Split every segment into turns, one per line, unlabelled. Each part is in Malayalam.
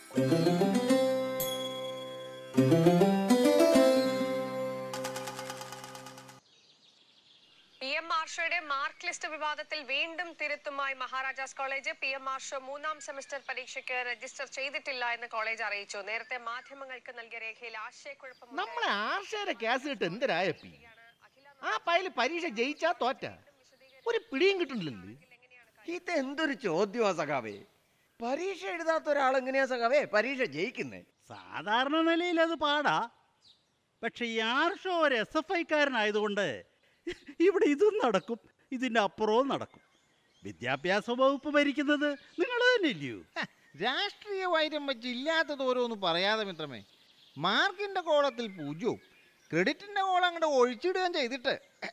പി എം മാർഷയുടെ മാർക്ക് ലിസ്റ്റ് വിവാദത്തിൽ വീണ്ടും തിരുത്തുമായി Maharajas college P M Marsha മൂന്നാം സെമസ്റ്റർ പരീക്ഷയ്ക്ക് രജിസ്റ്റർ ചെയ്തിട്ടില്ല എന്ന് കോളേജ് അറിയിച്ചു നേരത്തെ മാധ്യമങ്ങൾക്ക് നൽകിയ രേഖയിൽ ആശയക്കുഴപ്പം
നമ്മളെ ആർഷയുടെ കേസ് കിട്ട് എന്തിനായപ്പി ആ പയ്യല് പരീക്ഷ ജയിച്ചാ തോറ്റ ഒരു പിടിയും കിട്ടുന്നില്ലല്ലോ
ഇതെന്തൊരു ചോദ്യമാ സഖാവേ പരീക്ഷ എഴുതാത്ത ഒരാൾ എങ്ങനെയാ സഖാവേ പരീക്ഷ ജയിക്കുന്നേ
സാധാരണ നിലയിൽ അത് പാടാ പക്ഷെ ഈ ആർഷോ ഒരു എസ് എഫ് ഐക്കാരനായതുകൊണ്ട് ഇവിടെ ഇതും നടക്കും ഇതിൻ്റെ അപ്പുറവും നടക്കും വിദ്യാഭ്യാസ വകുപ്പ് ഭരിക്കുന്നത് നിങ്ങൾ തന്നെ ഇല്ലയോ
ഹ, രാഷ്ട്രീയ വൈരം വെച്ച് ഇല്ലാത്തത് ഓരോന്ന് പറയാതെ മിത്രമേ മാർക്കിന്റെ കോളത്തിൽ പൂജ്യവും ക്രെഡിറ്റിന്റെ കോളം അങ്ങോട്ട് ഒഴിച്ചിടുകയും ചെയ്തിട്ട്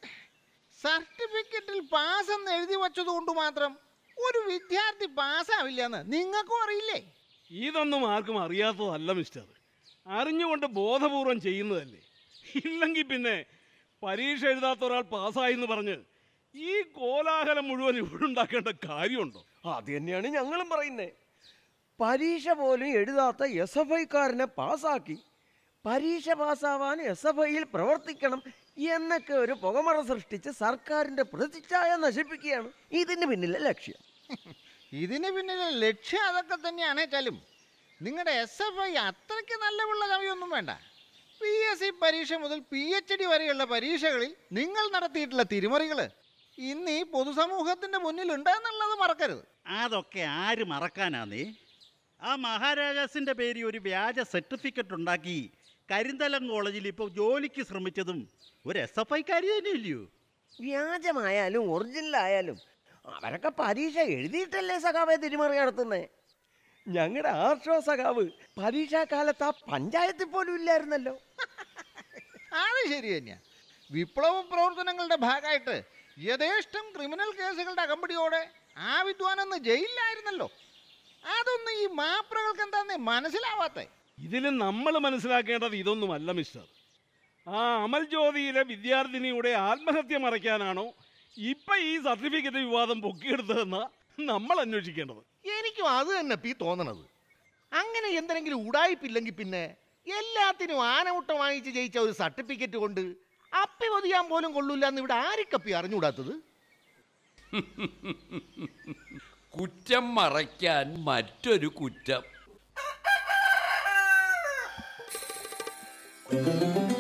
സർട്ടിഫിക്കറ്റിൽ പാസ് എന്ന് എഴുതി വച്ചത് കൊണ്ട് മാത്രം ഒരു വിദ്യാർത്ഥി പാസ്സാവില്ല എന്ന് നിങ്ങൾക്കും അറിയില്ലേ
ഇതൊന്നും ആർക്കും അറിയാത്തതല്ല മിസ്റ്റർ അറിഞ്ഞുകൊണ്ട് ബോധപൂർവം ചെയ്യുന്നതല്ലേ ഇല്ലെങ്കിൽ പിന്നെ പരീക്ഷ എഴുതാത്ത ഒരാൾ പാസ്സായി എന്ന് പറഞ്ഞ് ഈ കോലാഹലം മുഴുവൻ ഇവിടെ ഉണ്ടാക്കേണ്ട കാര്യമുണ്ടോ
അത് തന്നെയാണ് ഞങ്ങളും പറയുന്നേ പരീക്ഷ പോലും എഴുതാത്ത എസ് എഫ് ഐക്കാരനെ പാസ്സാക്കി പരീക്ഷ പാസ്സാവാൻ എസ് എഫ് ഐയിൽ പ്രവർത്തിക്കണം എന്നൊക്കെ ഒരു പുകമറ സൃഷ്ടിച്ച് സർക്കാരിന്റെ പ്രതിച്ഛായ നശിപ്പിക്കുകയാണ് ഇതിന് പിന്നിലെ ലക്ഷ്യം
ഇതിന് പിന്നിലെ ലക്ഷ്യം അതൊക്കെ തന്നെയാണേച്ചാലും നിങ്ങളുടെ എസ് എഫ് ഐ അത്രയ്ക്ക് നല്ല പിള്ള കവിയൊന്നും വേണ്ട പി എസ് സി പരീക്ഷ മുതൽ പി എച്ച് ഡി വരെയുള്ള പരീക്ഷകളിൽ നിങ്ങൾ നടത്തിയിട്ടുള്ള തിരിമറികൾ ഇന്ന് ഈ പൊതുസമൂഹത്തിന്റെ മുന്നിലുണ്ട് എന്നുള്ളത് മറക്കരുത്
അതൊക്കെ ആര് മറക്കാനാന്നേ ആ മഹാരാജാസിൻ്റെ പേരിൽ ഒരു വ്യാജ സർട്ടിഫിക്കറ്റ് ഉണ്ടാക്കി കരിന്തലം കോളേജിൽ ഇപ്പോൾ ജോലിക്ക് ശ്രമിച്ചതും ഒരു എസ് എഫ് ഐക്കാരി തന്നെ ഇല്ലയോ
വ്യാജമായാലും ഒറിജിനൽ ആയാലും അവരൊക്കെ പരീക്ഷ എഴുതിയിട്ടല്ലേ സഖാവെ തിരിമറി നടത്തുന്നേ ഞങ്ങളുടെ ആർഷോ സഖാവ് പരീക്ഷാകാലത്ത് ആ പഞ്ചായത്തിൽ പോലും ഇല്ലായിരുന്നല്ലോ
അത് ശരി തന്നെയാ വിപ്ലവ പ്രവർത്തനങ്ങളുടെ ഭാഗമായിട്ട് യഥേഷ്ടം ക്രിമിനൽ കേസുകളുടെ അകമ്പടിയോടെ ആ വിദ്വാനൊന്ന് ജയിലിലായിരുന്നല്ലോ അതൊന്നും ഈ മാപ്രകൾക്ക് എന്താന്നേ മനസ്സിലാവാത്തേ
ഇതിൽ നമ്മൾ മനസ്സിലാക്കേണ്ടത് ഇതൊന്നുമല്ല മിസ്റ്റർ ആ അമൽ ജ്യോതിയിലെ വിദ്യാർത്ഥിനിയുടെ ആത്മഹത്യ മറയ്ക്കാനാണോ ഇപ്പൊ ഈ സർട്ടിഫിക്കറ്റ് വിവാദം പൊക്കിയെടുത്തതെന്ന നമ്മൾ അന്വേഷിക്കേണ്ടത്
എനിക്കും അത് തന്നെ പീ തോന്നണത് അങ്ങനെ എന്തെങ്കിലും ഉടായിപ്പില്ലെങ്കിൽ പിന്നെ എല്ലാത്തിനും ആനമുട്ട വാങ്ങിച്ച് ജയിച്ച ഒരു സർട്ടിഫിക്കറ്റ് കൊണ്ട് അപ്പി പൊതിയാൻ പോലും കൊള്ളൂല എന്ന് ഇവിടെ ആരിക്കപ്പി അറിഞ്ഞുകൂടാത്തത്
കുറ്റം മറയ്ക്കാൻ മറ്റൊരു കുറ്റം